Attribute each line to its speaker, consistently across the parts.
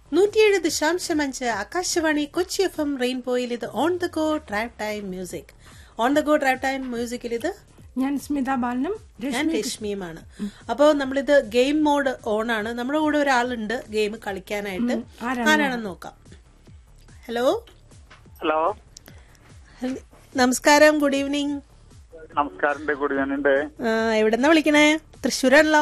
Speaker 1: നൂറ്റിയേഴ് ദശാംശം അഞ്ച് ആകാശവാണി കൊച്ചി എഫ് എം റെയിൻബോയിൽ ഇത് on the go drive time music on the go drive time മ്യൂസിക്കിൽ ഇത്
Speaker 2: ഞാൻ സ്മിത ബാലനും
Speaker 1: ഞാൻ രശ്മിയുമാണ് അപ്പോൾ നമ്മളിത് ഗെയിം മോഡ് ഓൺ ആണ് നമ്മുടെ കൂടെ ഒരാളുണ്ട് ഗെയിം കളിക്കാനായിട്ട് ആരാണെന്ന് നോക്കാം ഹലോ
Speaker 3: ഹലോ
Speaker 1: ഹൽ- നമസ്കാരം ഗുഡ് ഈവനിങ്
Speaker 3: നമസ്കാരം കൂടി ഞാനുണ്ട്
Speaker 1: എവിടെന്നാ വിളിക്കണേ തൃശ്ശൂരാണല്ലോ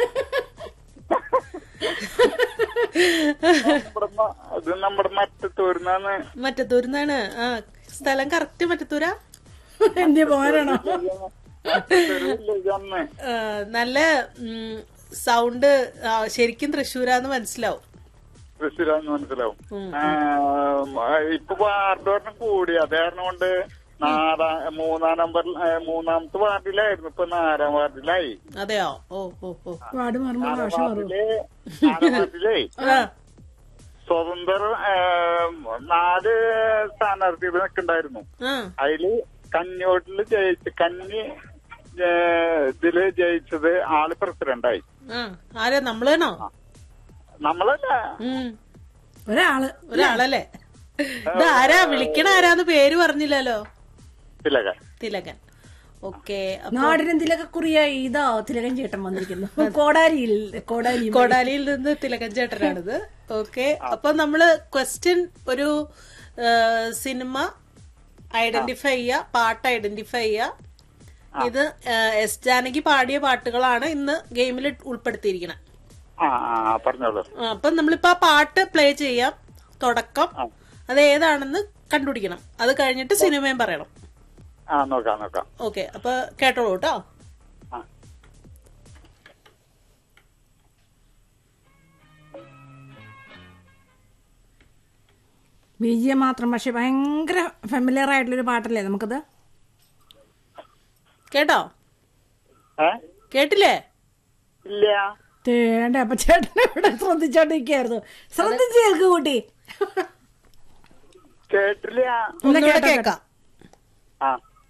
Speaker 3: നമ്മുടെ മ- ഇത് നമ്മുടെ മറ്റത്തൂരിന്നാണ്
Speaker 1: മറ്റത്തൂരിന്നാണ് ആ സ്ഥലം കറക്റ്റ് മറ്റത്തൂരാ
Speaker 2: എന്റെ പോരാണോ
Speaker 3: വില്ലേജാണ്
Speaker 1: ആ, നല്ല സൗണ്ട് ശരിക്കും തൃശ്ശൂരാന്ന് മനസ്സിലാവും
Speaker 3: തൃശ്ശൂരാന്ന് മനസ്സിലാവും ആ, ഇപ്പൊ വാർഡ് കൂടി അത് കാരണം കൊണ്ട് നാലാ മൂന്നാം നമ്പർ മൂന്നാമത്തെ വാർഡിലായിരുന്നു ഇപ്പൊ നാലാം വാർഡിലായി
Speaker 1: അതെയോ ഓ ഓ ഓ
Speaker 2: വാർഡ് മാറുമ്പോ
Speaker 3: നാലാം
Speaker 2: ഭാഷ മാറും
Speaker 3: വാർഡില് നാലാം വാർഡിലേ
Speaker 1: ആ,
Speaker 3: സ്വതന്ത്ര ആ, നാല് സ്ഥാനാർത്ഥികൾ നിൽക്കണ്ടായിരുന്നു
Speaker 1: ആ,
Speaker 3: അതില് കഞ്ഞോട്ടില് ജയിച്ച് കഞ്ഞി ഏ, ഇതില് ജയിച്ചത് ആള് പ്രസിഡന്റായി
Speaker 1: ആ. ആരാ നമ്മളാണോ
Speaker 3: നമ്മളല്ല
Speaker 1: ഉം
Speaker 2: ഒരാള്
Speaker 1: ഒരാളല്ലേ ഇത് ആരാ വിളിക്കണ ആരാന്ന് പേര് പറഞ്ഞില്ലല്ലോ
Speaker 3: തിലകൻ
Speaker 1: തിലകൻ ഓക്കെ
Speaker 2: നാടിനെന്തിലൊക്കെ കുറിയായി ഇതാ തിലകൻ ചേട്ടൻ വന്നിരിക്കുന്നു കോടാലിയിൽ കോടാലി
Speaker 1: കോടാലിയിൽ നിന്ന് തിലകൻ ചേട്ടനാണിത് ഓക്കെ അപ്പൊ നമ്മള് ക്വസ്റ്റ്യൻ ഒരു ആ, സിനിമ ഐഡന്റിഫൈ ചെയ്യുക പാട്ട് ഐഡന്റിഫൈ ചെയ്യുക ഇത് ആ, എസ് ജാനകി പാടിയ പാട്ടുകളാണ് ഇന്ന് ഗെയിമിൽ ഉൾപ്പെടുത്തിയിരിക്കുന്നത്
Speaker 3: ആ ആ പറഞ്ഞോളൂ
Speaker 1: അപ്പൊ നമ്മളിപ്പോ ആ പാട്ട് പ്ലേ ചെയ്യാം തുടക്കം അത് ഏതാണെന്ന് കണ്ടുപിടിക്കണം അത് കഴിഞ്ഞിട്ട് സിനിമയും പറയണം
Speaker 3: ആ നോക്കാം നോക്കാം
Speaker 1: ഓക്കെ അപ്പൊ കേട്ടോളൂ കേട്ടോ
Speaker 3: ആ
Speaker 2: ബി ജി എം മാത്രം പക്ഷെ ഭയങ്കര ഫെമിലിയർ ആയിട്ടുള്ളൊരു പാട്ടല്ലേ നമുക്കത്
Speaker 1: കേട്ടോ
Speaker 3: ഏ
Speaker 1: കേട്ടില്ലേ
Speaker 3: ഇല്ല
Speaker 2: തേണ്ട അപ്പൊ ചേട്ടൻ ഇവിടെ ശ്രദ്ധിച്ചോണ്ടിരിക്കായിരുന്നു ശ്രദ്ധിച്ച് കേൾക്ക് കൂട്ടി
Speaker 3: കേട്ടില്ല
Speaker 1: ഒന്നുകൂടെ കേക്കാം
Speaker 3: ആ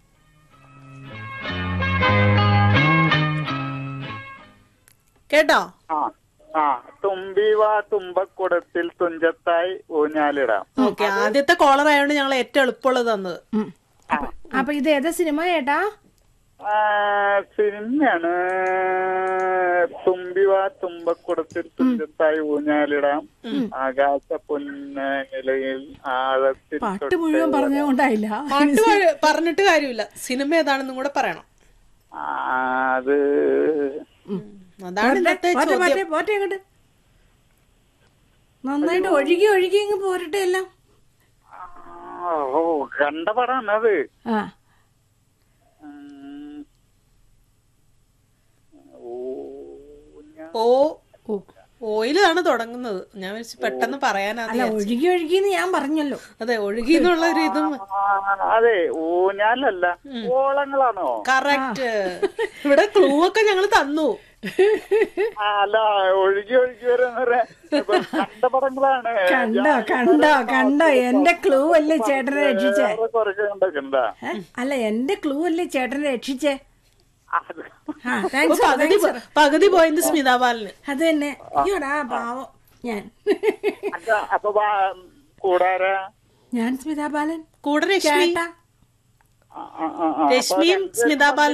Speaker 1: കേട്ടോ
Speaker 3: ആ ആ തുമ്പി വാ തുമ്പക്കുടത്തിൽ തുഞ്ചത്തായി ഊഞ്ഞാലിടാം
Speaker 1: ഓക്കെ ആദ്യത്തെ കോളർ ആയതുകൊണ്ട് ഞങ്ങൾ ഏറ്റവും എളുപ്പമുള്ളത് തന്നത്
Speaker 2: ഉം. അപ്പൊ- അപ്പൊ ഇത് ഏതാ സിനിമ ചേട്ടാ
Speaker 3: ആ, സിനിമയാണ് തുമ്പി വാ തുമ്പക്കുടത്തിൽ തുഞ്ചത്തായി ഊഞ്ഞാലിടാം ആകാശ പൊന്നനിലയിൽ ആഴത്തിൽ
Speaker 2: പാട്ട് മുഴുവൻ പറഞ്ഞുകൊണ്ടായില്ല
Speaker 1: പാട്ട് പാ- പറഞ്ഞിട്ട് കാര്യമില്ല സിനിമ ഏതാണെന്നും കൂടെ പറയണം
Speaker 3: ആ, അത്
Speaker 1: അതാണ് ഇന്നത്തെ
Speaker 2: പോട്ടെ
Speaker 1: ചോദ്യം
Speaker 2: പോട്ടെ പോട്ടെ അങ്ങോട്ട് നന്നായിട്ട് ഒഴുകി ഒഴുകി അങ്ങ് പോരട്ടെ എല്ലാം
Speaker 3: ആ, ഓ കണ്ട പടാണ് അത്
Speaker 2: ആ
Speaker 3: ഉം. ഊഞ്ഞാ-
Speaker 1: ഓ
Speaker 2: ഓ
Speaker 1: ഓയിലാണ് തുടങ്ങുന്നത് ഞാൻ വിളിച്ച് പെട്ടെന്ന് പറയാനാ
Speaker 2: അല്ല ഒഴുകി ഒഴുകിന്ന് ഞാൻ പറഞ്ഞല്ലോ
Speaker 1: അതെ ഒഴുകി എന്നുള്ള ഒരു ഇതും
Speaker 3: ആ, അതെ ഊഞ്ഞാലല്ല ഓളങ്ങളാണോ
Speaker 1: കറക്റ്റ് ഇവിടെ ക്ലൂ ഒക്കെ ഞങ്ങൾ തന്നു
Speaker 3: ആ, അല്ല ഒഴുകി ഒഴുകി വരുന്ന കണ്ട പടങ്ങളാണ്
Speaker 2: കണ്ടോ കണ്ടോ കണ്ടോ എന്റെ ക്ലൂ അല്ലേ ചേട്ടനെ രക്ഷിച്ചേ
Speaker 3: വേറെ കുറച്ച് കണ്ടൊക്കെണ്ടാ
Speaker 2: ഏ? അല്ല എന്റെ ക്ലൂ അല്ലേ ചേട്ടനെ രക്ഷിച്ചേ
Speaker 3: അത്
Speaker 2: ആ താങ്ക്സ്
Speaker 1: പകുതി പോ- പകുതി പോയിന്റ് സ്മിത ബാലന്
Speaker 2: അത് തന്നെ അയ്യോടാ പാവം ഞാൻ
Speaker 3: അല്ല, അപ്പൊ വാ- കൂടാരാ
Speaker 2: ഞാൻ സ്മിതാ ബാലൻ
Speaker 1: കൂടെ രശ്മി
Speaker 2: ചേട്ടാ
Speaker 3: ആ, ആ, ആ, ആ.
Speaker 1: രശ്മിയും സ്മിത ബാലനും